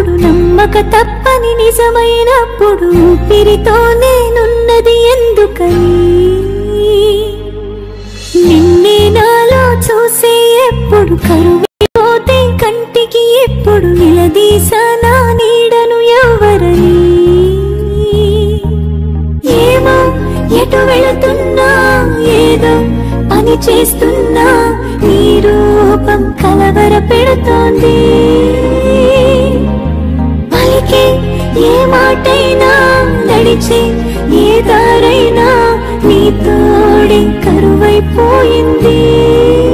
అప్పుడు నమ్మక తప్పని నిజమైనప్పుడు ఊపిరితో నేనున్నది ఎందుకని నిన్నే నాలో చూసే ఎప్పుడు కరువైపోతే కంటికి ఎప్పుడు నిలదీసా నా నీడను ఎవరని ఏమో ఎటు వెళుతున్నా ఏదో పని చేస్తున్నా నీ రూపం కలవర పెడుతోంది పలికే ఏ మాటైనా నడిచే ఏ దారైనా నీ తోడే కరువైపోయింది